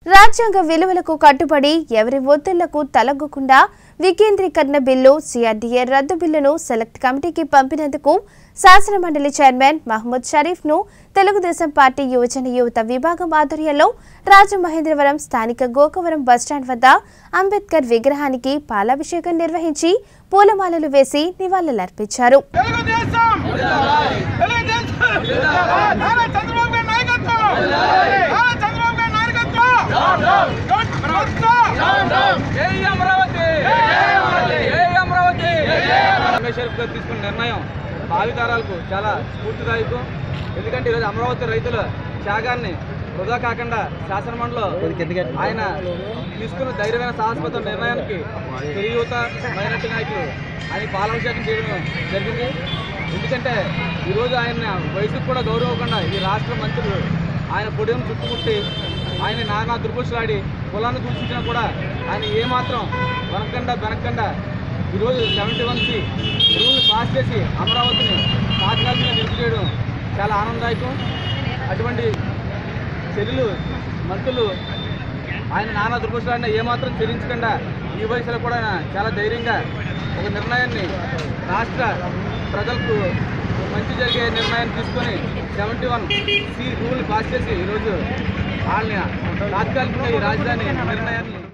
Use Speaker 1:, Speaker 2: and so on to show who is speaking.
Speaker 1: రాజ్యాంగ విలువలకు కట్టుబడి ఎవరి ఒత్తిళ్లకు తలగ్గకుండా వికేంద్రీకరణ బిల్లు సిఆర్డీఏ రద్దు బిల్లును సెలెక్ట్ కమిటీకి పంపినందుకు శాసనమండలి చైర్మన్ మహమ్మద్ షరీఫ్ ను తెలుగుదేశం పార్టీ యువజన యువత విభాగం ఆధ్వర్యంలో రాజమహేంద్రవరం స్థానిక గోకవరం బస్టాండ్ వద్ద అంబేద్కర్ విగ్రహానికి పాలాభిషేకం నిర్వహించి పూలమాలలు వేసి నివాళులర్పించారు
Speaker 2: తెలుగుదేశం తెలుగుదేశం నారా చంద్రబాబు గారి నాయకత్వం నారా చంద్రబాబు గారి నాయకత్వం జై అమరావతి జై అమరావతి
Speaker 3: రమేష్ షరీఫ్ గారు తీసుకున్న నిర్ణయం భావితరాలకు చాలా స్ఫూర్తిదాయకం ఎందుకంటే ఈరోజు అమరావతి రైతుల త్యాగాన్ని వృధా కాకుండా శాసనమండలిలో ఆయన తీసుకున్న ధైర్యమైన సాహసపత నిర్ణయానికి తెలుగు యువత మైనార్టీ నాయకులు ఆయన పాలాభిషేకం చేయడం జరిగింది ఎందుకంటే ఈరోజు ఆయన వయసుకు కూడా గౌరవకుండా ఈ రాష్ట్ర మంత్రులు ఆయన పొడిని చుట్టుముట్టి ఆయన నానా దుర్భుషలాడి కులాన్ని దూషించినా కూడా ఆయన ఏమాత్రం వనకుండా వెనకుండా ఈరోజు సెవెంటీ వన్ సి రూల్ని పాస్ చేసి అమరావతిని తాత్కాలికంగా నిలిపి చేయడం చాలా ఆనందదాయకం అటువంటి చర్యలు మంత్రులు ఆయన నానా దుర్భుషాలను ఏమాత్రం చెల్లించకుండా ఈ వయసులో కూడా ఆయన చాలా ధైర్యంగా ఒక నిర్ణయాన్ని రాష్ట్ర ప్రజలకు మంచి జరిగే నిర్ణయాన్ని తీసుకొని సెవెంటీ వన్ సి రూల్ని పాస్ చేసి ఈరోజు వాళ్ళని తాత్కాలికంగా ఈ రాజధాని నిర్ణయాన్ని